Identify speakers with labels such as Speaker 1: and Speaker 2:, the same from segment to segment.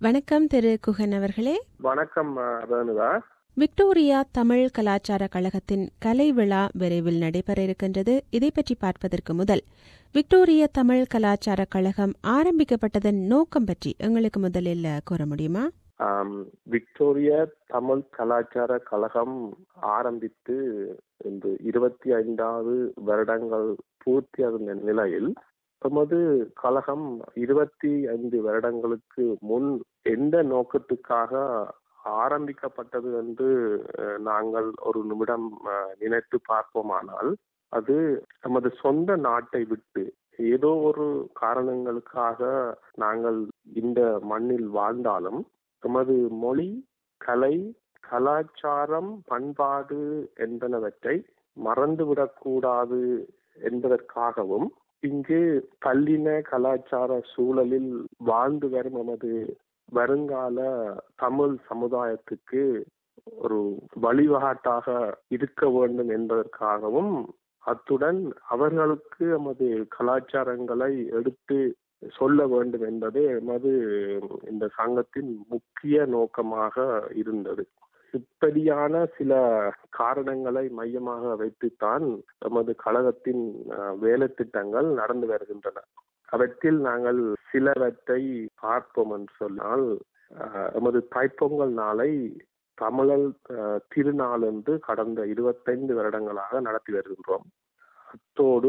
Speaker 1: வணக்கம் திரு குகன் அவர்களே
Speaker 2: வணக்கம் ரேணுகா
Speaker 1: விக்டோரியா தமிழ் கலாச்சார கழகத்தின் கலை விழா விரைவில் நடைபெற இருக்கின்றது இதை பற்றி பார்ப்பதற்கு முதல் விக்டோரிய தமிழ் கலாச்சார கழகம் ஆரம்பிக்கப்பட்டதன் நோக்கம் பற்றி எங்களுக்கு முதலில் கூற முடியுமா
Speaker 2: ஆம், விக்டோரிய தமிழ் கலாச்சார கழகம் ஆரம்பித்து இன்று இருபத்தி ஐந்தாவது வருடங்கள் பூர்த்தியாகும் நிலையில் எமது கழகம் இருபத்தி ஐந்து வருடங்களுக்கு முன் எந்த நோக்கத்துக்காக ஆரம்பிக்கப்பட்டது என்று அஹ், நாங்கள் ஒரு நிமிடம் அஹ், நினைத்து பார்ப்போமானால் அது நமது சொந்த நாட்டை விட்டு ஏதோ ஒரு காரணங்களுக்காக நாங்கள் இந்த மண்ணில் வாழ்ந்தாலும் எமது மொழி கலை கலாச்சாரம் பண்பாடு என்பனவற்றை மறந்துவிடக்கூடாது என்பதற்காகவும் இங்கு பல்லின கலாச்சார சூழலில் வாழ்ந்து வரும் நமது வருங்கால தமிழ் சமுதாயத்துக்கு ஒரு வழிகாட்டாக இருக்க வேண்டும் என்பதற்காகவும் அத்துடன் அவர்களுக்கு நமது கலாச்சாரங்களை எடுத்து சொல்ல வேண்டும் என்பதே எமது இந்த சங்கத்தின் முக்கிய நோக்கமாக இருந்தது இப்படியான சில காரணங்களை மையமாக வைத்துத்தான் நமது கழகத்தின் அஹ், வேலை திட்டங்கள் நடந்து வருகின்றன அவற்றில் நாங்கள் சிலவற்றை பார்ப்போம் என்று சொன்னால் அஹ், எமது தைப்பொங்கல் நாளை தமிழர் அஹ், திருநாள் என்று கடந்த இருபத்தைந்து வருடங்களாக நடத்தி வருகின்றோம் அத்தோடு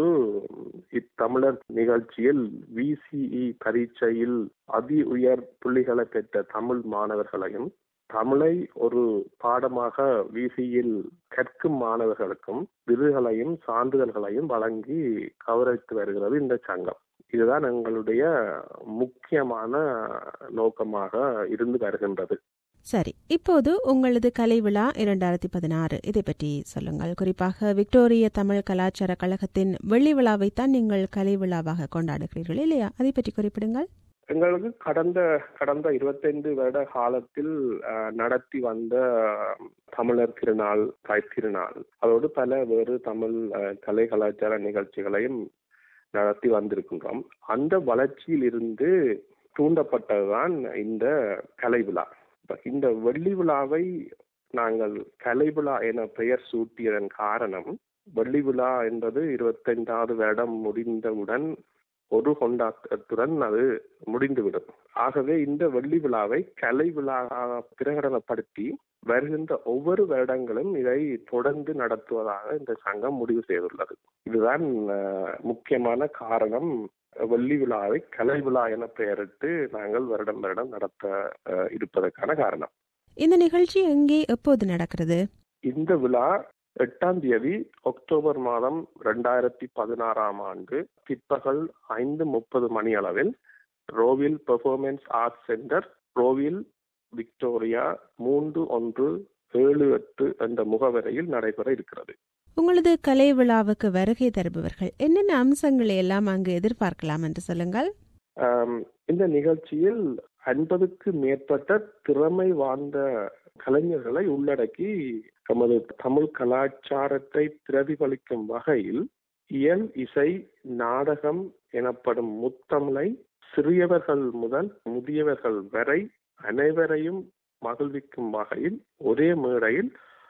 Speaker 2: இத்தமிழர் நிகழ்ச்சியில் விசிஇ பரீட்சையில் அதி உயர் புள்ளிகளை பெற்ற தமிழ் மாணவர்களையும் தமிழை ஒரு பாடமாக விசியில் கற்கும் மாணவர்களுக்கும் விருதுகளையும் சான்றிதழ்களையும் வழங்கி கௌரவித்து வருகிறது இந்த சங்கம் இதுதான் எங்களுடைய முக்கியமான நோக்கமாக இருந்து வருகின்றது
Speaker 1: சரி இப்போது உங்களது கலை விழா இரண்டாயிரத்தி பதினாறு இதை பற்றி சொல்லுங்கள் குறிப்பாக விக்டோரிய தமிழ் கலாச்சார கழகத்தின் வெள்ளி விழாவைத்தான் நீங்கள் கலை விழாவாக கொண்டாடுகிறீர்கள் இல்லையா அதை பற்றி குறிப்பிடுங்கள்
Speaker 2: எங்களுக்கு கடந்த கடந்த இருபத்தைந்து வருட காலத்தில் அஹ், நடத்தி வந்த அஹ், தமிழர் திருநாள் தாய் திருநாள் அதோடு பல வேறு தமிழ் அஹ், கலை கலாச்சார நிகழ்ச்சிகளையும் நடத்தி வந்திருக்கின்றோம் அந்த வளர்ச்சியில் இருந்து தூண்டப்பட்டதுதான் இந்த கலை விழா இப்ப இந்த வெள்ளி விழாவை நாங்கள் கலை விழா என பெயர் சூட்டியதன் காரணம் வெள்ளி விழா என்பது இருபத்தைந்தாவது வருடம் முடிந்தவுடன் ஒரு கொண்டாட்டத்துடன் அது முடிந்துவிடும் ஆகவே இந்த வெள்ளி விழாவை கலை விழாவாக பிரகடனப்படுத்தி வருகின்ற ஒவ்வொரு வருடங்களும் இதை தொடர்ந்து நடத்துவதாக இந்த சங்கம் முடிவு செய்துள்ளது இதுதான் அஹ், முக்கியமான காரணம் வெள்ளி விழாவை கலை விழா என பெயரிட்டு நாங்கள் வருடம் வருடம் நடத்த அஹ், இருப்பதற்கான காரணம்
Speaker 1: இந்த நிகழ்ச்சி எங்கே எப்போது நடக்கிறது
Speaker 2: இந்த விழா எட்டாம் தேதி அக்டோபர் மாதம் ரெண்டாயிரத்தி பதினாறாம் ஆண்டு பிற்பகல் ஐந்து முப்பது மணி அளவில் Rowville performance arts centre Rowville Victoria மூன்று ஒன்று ஏழு எட்டு என்ற முகவரையில் நடைபெற இருக்கிறது
Speaker 1: உங்களது கலை விழாவுக்கு வருகை தருபவர்கள் என்னென்ன அம்சங்களை எல்லாம் அங்கு எதிர்பார்க்கலாம் என்று சொல்லுங்கள்
Speaker 2: ஆம், இந்த நிகழ்ச்சியில் ஐம்பதுக்கு மேற்பட்ட திறமை வாய்ந்த கலைஞர்களை உள்ளடக்கி நமது தமிழ் கலாச்சாரத்தை பிரதிபலிக்கும் வகையில் இயல் இசை நாடகம் எனப்படும் முத்தமிழை சிறியவர்கள் முதல் முதியவர்கள் வரை அனைவரையும் மகிழ்விக்கும் வகையில் ஒரே மேடையில்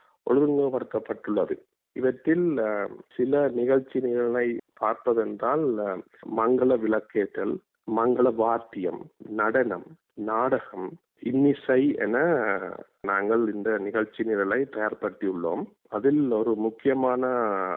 Speaker 2: ஒழுங்குபடுத்தப்பட்டுள்ளது இவற்றில் அஹ், சில நிகழ்ச்சி நிரலை பார்ப்பதென்றால் அஹ், மங்கள விளக்கேற்றல் மங்கள வாத்தியம் நடனம் நாடகம் இன்னிசை என நாங்கள் இந்த நிகழ்ச்சி நிரலை தயார்படுத்தியுள்ளோம் அதில் ஒரு முக்கியமான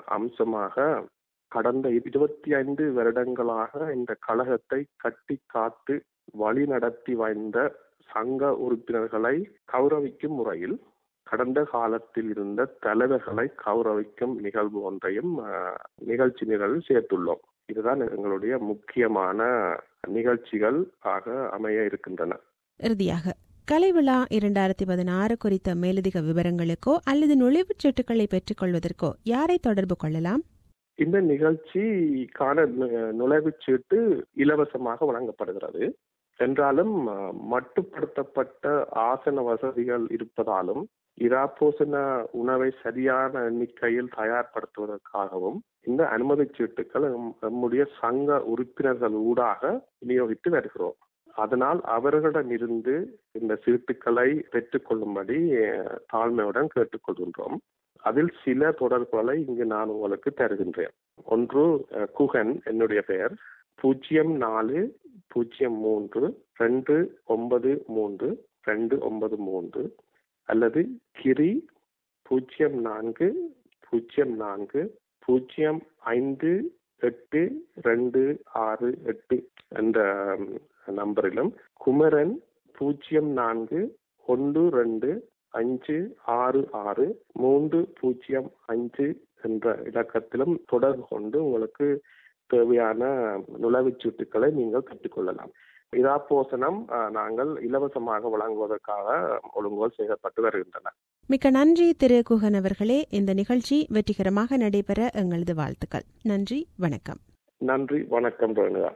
Speaker 2: அம்சமாக கடந்த இருபத்தி ஐந்து வருடங்களாக இந்த கழகத்தை கட்டி காத்து வழி நடத்தி வந்த சங்க உறுப்பினர்களை கௌரவிக்கும் முறையில் கடந்த காலத்தில் இருந்த தலைவர்களை கௌரவிக்கும் நிகழ்வு ஒன்றையும் அஹ், நிகழ்ச்சி நிரலில் சேர்த்துள்ளோம் இதுதான் எங்களுடைய முக்கியமான நிகழ்ச்சிகள் ஆக அமைய இருக்கின்றன
Speaker 1: இறுதியாக கலை விழா இரண்டாயிரத்தி பதினாறு குறித்த மேலதிக விவரங்களுக்கோ அல்லது நுழைவுச் சீட்டுகளை பெற்றுக்கொள்வதற்கோ யாரை தொடர்பு கொள்ளலாம்
Speaker 2: இந்த நிகழ்ச்சிக்கான நு- நுழைவுச் சீட்டு இலவசமாக வழங்கப்படுகிறது என்றாலும் அஹ், மட்டுப்படுத்தப்பட்ட ஆசன வசதிகள் இருப்பதாலும் இராப்போசன உணவை சரியான எண்ணிக்கையில் தயார்படுத்துவதற்காகவும் இந்த அனுமதி சீட்டுகள் எம்- நம்முடைய சங்க உறுப்பினர்கள் ஊடாக விநியோகித்து வருகிறோம் அதனால் அவர்களிடமிருந்து இந்த சீட்டுக்களை பெற்றுக்கொள்ளும்படி தாழ்மையுடன் கேட்டுக்கொள்கின்றோம் அதில் சில தொடர்புகளை இங்கு நான் உங்களுக்கு தருகின்றேன் ஒன்று குகன் என்னுடைய பெயர் பூஜ்ஜியம் நாலு பூஜ்ஜியம் மூன்று ரெண்டு ஒன்பது மூன்று ரெண்டு ஒன்பது மூன்று அல்லது கிரி பூஜ்ஜியம் நான்கு பூஜ்ஜியம் நான்கு பூஜ்ஜியம் ஐந்து எட்டு ரெண்டு ஆறு எட்டு என்ற நம்பரிலும் குமரன் பூஜ்ஜியம் நான்கு ஒன்று ரெண்டு அஞ்சு ஆறு ஆறு மூன்று பூஜ்ஜியம் அஞ்சு என்ற இலக்கத்திலும் தொடர்பு கொண்டு உங்களுக்கு தேவையான நுழைவுச் சீட்டுகளை நீங்கள் பெற்றுக்கொள்ளலாம் இராப்போசனம் நாங்கள் இலவசமாக வழங்குவதற்காக ஒழுங்குகள் செய்யப்பட்டு வருகின்றன
Speaker 1: மிக்க நன்றி திரு குகன் அவர்களே இந்த நிகழ்ச்சி வெற்றிகரமாக நடைபெற எங்களது வாழ்த்துக்கள் நன்றி வணக்கம்
Speaker 2: நன்றி வணக்கம் Renuka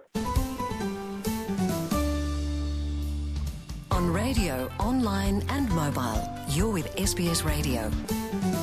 Speaker 3: On radio, online and mobile, you're with SBS Radio.